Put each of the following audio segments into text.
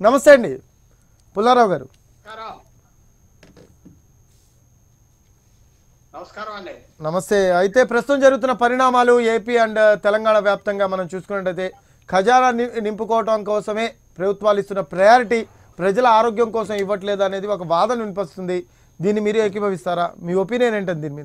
నమస్తే అండి పుల్లారావు గారు నమస్కారం నమస్కారం అండి నమస్తే అయితే ప్రస్తుతం జరుగుతున్న పరిణామాలు ఏపీ అండ్ తెలంగాణ వ్యాప్తంగా మనం చూసుకున్నట్టయితే ఖజానా ని- నింపుకోవటం కోసమే ప్రభుత్వాలు ఇస్తున్న ప్రయారిటీ ప్రజల ఆరోగ్యం కోసం ఇవ్వట్లేదు అనేది ఒక వాదన వినిపిస్తుంది దీన్ని మీరు ఏకీభవిస్తారా మీ ఒపీనియన్ ఏంటండి దీని మీద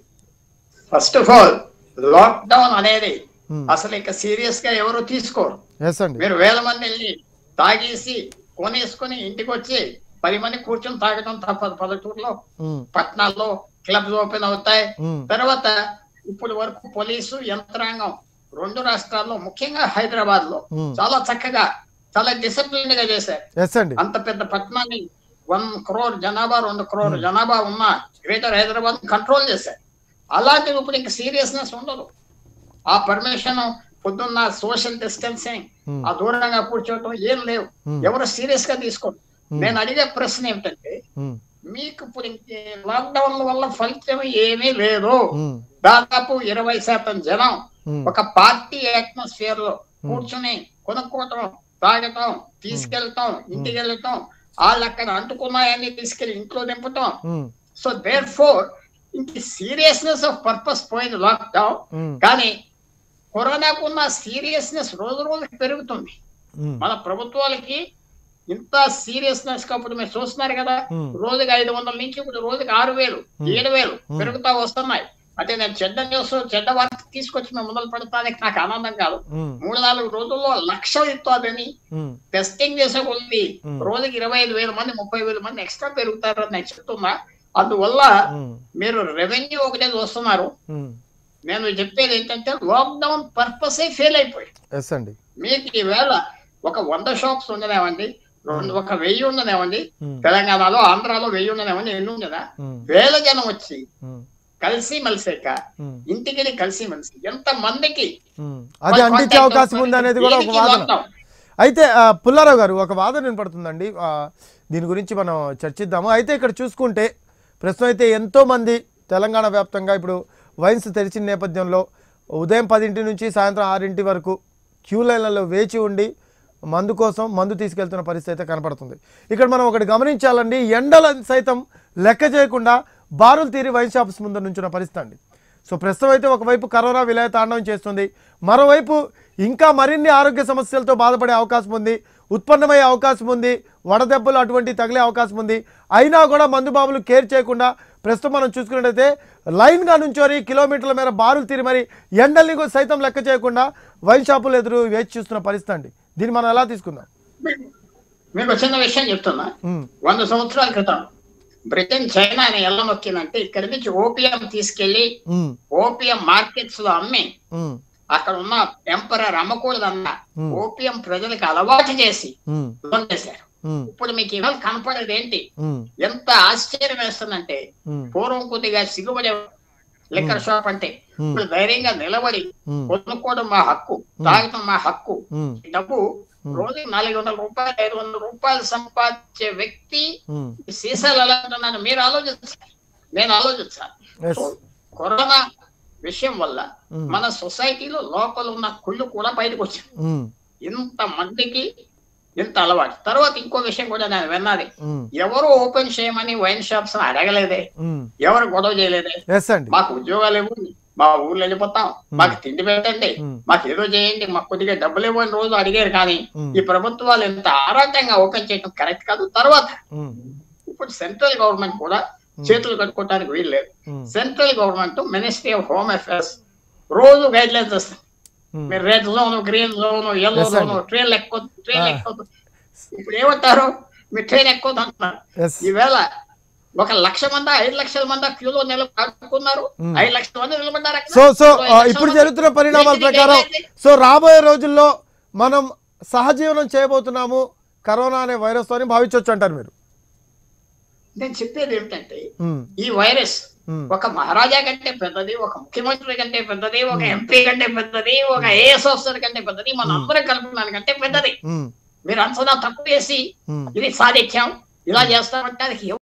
ఫస్ట్ ఆఫ్ ఆల్ లాక్డౌన్ అనేది అసలు ఇక సీరియస్ గా ఎవరు తీసుకోరు ఎస్ అండి మీరు వేల మంది వెళ్ళి తాగేసి కొనేసుకొని ఇంటికి వచ్చి పది మంది కూర్చొని తాగడం తప్పదు పల్లెటూరులో ఉమ్, పట్టణాల్లో క్లబ్స్ ఓపెన్ అవుతాయి ఉమ్, తర్వాత ఇప్పుడు వరకు పోలీసు యంత్రాంగం రెండు రాష్ట్రాల్లో ముఖ్యంగా హైదరాబాద్ లో Hmm. చాలా చక్కగా చాలా డిసిప్లిన్ గా చేశారు ఎస్ అండి అంత పెద్ద పట్టణాన్ని వన్ క్రోర్ జనాభా రెండు క్రోర్ జనాభా ఉన్న గ్రేటర్ హైదరాబాద్ కంట్రోల్ చేశారు అలాంటివి ఇప్పుడు ఇంకా సీరియస్నెస్ ఉండదు ఆ పర్మిషన్ పొద్దున్న సోషల్ డిస్టెన్సింగ్ Hmm. ఆ దూరంగా కూర్చోవటం ఏం లేవు Hmm. ఎవరు సీరియస్ గా తీసుకోండి నేను అడిగే ప్రశ్న ఏమిటంటే ఉమ్, మీకు ఇప్పుడు ఇంకే లాక్డౌన్ వల్ల ఫలితం ఏమీ లేదు ఉమ్, దాదాపు ఇరవై శాతం జనం ఉమ్, ఒక పార్టీ అట్మాస్ఫియర్ లో కూర్చుని కొనుక్కోవటం తాగటం తీసుకెళ్ళటం ఇంటికి వెళ్ళటం వాళ్ళు అక్కడ అంటుకున్నాయని తీసుకెళ్లి ఇంట్లో దింపటం ఉమ్, సో దేర్ ఫోర్ ఇంక సీరియస్నెస్ ఆఫ్ పర్పస్ పోయింది లాక్డౌన్ ఉమ్, కానీ కరోనాకున్న సీరియస్నెస్ రోజు రోజుకి పెరుగుతుంది ఉమ్, మన ప్రభుత్వాలకి ఇంత సీరియస్నెస్ అప్పుడు మీరు చూస్తున్నారు కదా Hmm. రోజుకి ఐదు వందల నుంచి ఇప్పుడు రోజుకి ఆరు వేలు ఏడు వేలు పెరుగుతా వస్తున్నాయి అంటే నేను చెడ్డ న్యూస్ చెడ్డ వార్త తీసుకొచ్చి మేము మొదలు పెడతానికి నాకు ఆనందం కాదు ఉమ్, మూడు నాలుగు రోజుల్లో లక్షలు ఇస్తుందని ఉమ్, టెస్టింగ్ చేసే కొద్ది Hmm. రోజుకి ఇరవై ఐదు వేల మంది ముప్పై వేల మంది ఎక్స్ట్రా పెరుగుతారని నేను చెప్తున్నా అందువల్ల ఉమ్, మీరు రెవెన్యూ ఒకటే చూస్తున్నారు ఉమ్, నేను చెప్పేది ఏంటంటే లాక్డౌన్ పర్పసే ఫెయిల్ అయిపోయి ఎస్ అండి మీకు ఈవేళ ఒక వంద షాప్స్ ఉండనేవండి రెండు ఒక వెయ్యి ఉండనేవండి ఉమ్, తెలంగాణలో ఆంధ్రాలో వెయ్యి ఉండనేవండి ఎన్ని ఉండదా ఉమ్, వేల జనం వచ్చి ఉమ్, కలిసి మలిసాక ఉమ్, ఇంటికి కలిసి మలిసి ఎంత మందికి ఉమ్. అది అంటించే అవకాశం ఉంది అనేది కూడా ఒక దీనికి వాదన lockdown. అయితే ఆ, పుల్లారావు గారు ఒక వాదన వినపడుతుందండి ఆ, దీని గురించి మనం చర్చిద్దాము అయితే ఇక్కడ చూసుకుంటే ప్రస్తుతం అయితే ఎంతోమంది తెలంగాణ వ్యాప్తంగా ఇప్పుడు వైన్స్ తెరిచిన నేపథ్యంలో ఉదయం పదింటి నుంచి సాయంత్రం ఆరింటి వరకు క్యూ లైన్లలో వేచి ఉండి మందు కోసం మందు తీసుకెళ్తున్న పరిస్థితి అయితే కనపడుతుంది ఇక్కడ మనం ఒకటి గమనించాలండి ఎండల సైతం లెక్క చేయకుండా బారులు తీరి వైన్ షాప్స్ ముందు నుంచున్న పరిస్థితి అండి సో ప్రస్తుతం అయితే ఒకవైపు కరోనా విలయ తాండవం చేస్తుంది మరోవైపు ఇంకా మరిన్ని ఆరోగ్య సమస్యలతో బాధపడే అవకాశం ఉంది ఉత్పన్నమయ్యే అవకాశం ఉంది వడదెబ్బలు అటువంటి తగిలే అవకాశం ఉంది అయినా కూడా మందుబాబులు కేర్ చేయకుండా ప్రస్తుతం మనం చూసుకున్నట్టయితే లైన్గా నుంచోని కిలోమీటర్ల మేర బారులు తీరి మరి ఎండల్ని కూడా సైతం లెక్క చేయకుండా వైన్ షాపులు ఎదురు వేచి చూస్తున్న పరిస్థితి అండి దీన్ని మనం ఎలా తీసుకుందాం మీకు ఒక చిన్న విషయం చెప్తున్నా ఉమ్, వంద సంవత్సరాల క్రితం బ్రిటన్ చైనా అని ఎలా నొక్కిందంటే ఇక్కడి నుంచి ఓపియం తీసుకెళ్లి ఉమ్, ఓపియం మార్కెట్స్ లో అమ్మి ఉమ్, అక్కడ ఉన్న ఎంపరర్ అమ్మకూడదన్న Hmm. ఓపియం ప్రజలకు అలవాటు చేసి ఉమ్, లోన్ చేశారు ఉమ్, ఇప్పుడు మీకు ఇవాళ కనపడేది ఏంటి ఉమ్, ఎంత ఆశ్చర్యం వేస్తుందంటే ఉమ్, పూర్వం కొద్దిగా సిగ్గుపడే లిక్కర్ షాప్ అంటే Hmm. ఇప్పుడు ధైర్యంగా నిలబడి ఉమ్, కొనుక్కోవడం మా హక్కు తాగటం మా హక్కు ఉమ్, ఈ డబ్బు రోజు నాలుగు వందల రూపాయలు ఐదు వందల రూపాయలు సంపాదించే వ్యక్తి ఉమ్, ఈ సీసాలు ఎలా ఉంటున్నాను మీరు ఆలోచించాలి నేను ఆలోచించాలి Yes. సో, కరోనా విషయం వల్ల Hmm. మన సొసైటీలో లోపల ఉన్న కుళ్ళు కూడా బయటకు వచ్చింది ఉమ్, ఇంత మందికి ఇంత అలవాటు తర్వాత ఇంకో విషయం కూడా నేను విన్నది ఉమ్, ఎవరు ఓపెన్ చేయమని వైన్ షాప్స్ అడగలేదే ఉమ్, ఎవరు గొడవ చేయలేదే ఎస్ అండి మాకు ఉద్యోగాలు ఇవ్వండి మా ఊర్లో వెళ్ళిపోతాం మాకు తిండి పెట్టండి Hmm. మాకు ఏదో చేయండి మాకు కొద్దిగా డబ్బులు ఇవ్వని రోజు అడిగారు కానీ Hmm. ఈ ప్రభుత్వాలు ఇంత ఆరాటంగా ఓపెన్ చేయడం కరెక్ట్ కాదు తర్వాత ఉమ్, ఇప్పుడు సెంట్రల్ గవర్నమెంట్ కూడా చేతులు కట్టుకోవడానికి వీల్లేదు um, central government ministry of home affairs రోజు గైడ్ లైన్స్ వస్తాయి ఉమ్, మీరు red zone green zone yellow Yes, zone అండి. ట్రైన్ ఎక్కువ ట్రైన్ Ah. ఎక్కువ ఇప్పుడు ఏమంటారు మీ ట్రైన్ ఎక్కువ అంటున్నారు ఎస్ ఈవేళ ఒక లక్ష మంది ఐదు లక్షల మంది క్యూలో నిలబడుకున్నారు Hmm. ఐదు లక్షల మంది నిలబడ్డారు అక్కడ. సో సో ఐదు ఆ, లక్షల ఇప్పుడు మంది. జరుగుతున్న పరిణామాల ఏంటి ప్రకారం ఏంటి? సో రాబోయే రోజుల్లో మనం సహజీవనం చేయబోతున్నాము కరోనా అనే వైరస్ అని భావించవచ్చు అంటారు మీరు నేను చెప్పేది ఏమిటంటే ఉమ్, ఈ వైరస్ ఉమ్, ఒక మహారాజా కంటే పెద్దది ఒక ముఖ్యమంత్రి కంటే పెద్దది ఒక ఎంపీ కంటే పెద్దది ఒక ఐఏఎస్ ఆఫీసర్ కంటే పెద్దది మన అందరం కలుపుకున్నాను కంటే పెద్దది ఉమ్, మీరు అంచనా తక్కువ చేసి ఉమ్. ఇది సాధిత్యం ఇలా చేస్తామంటే అది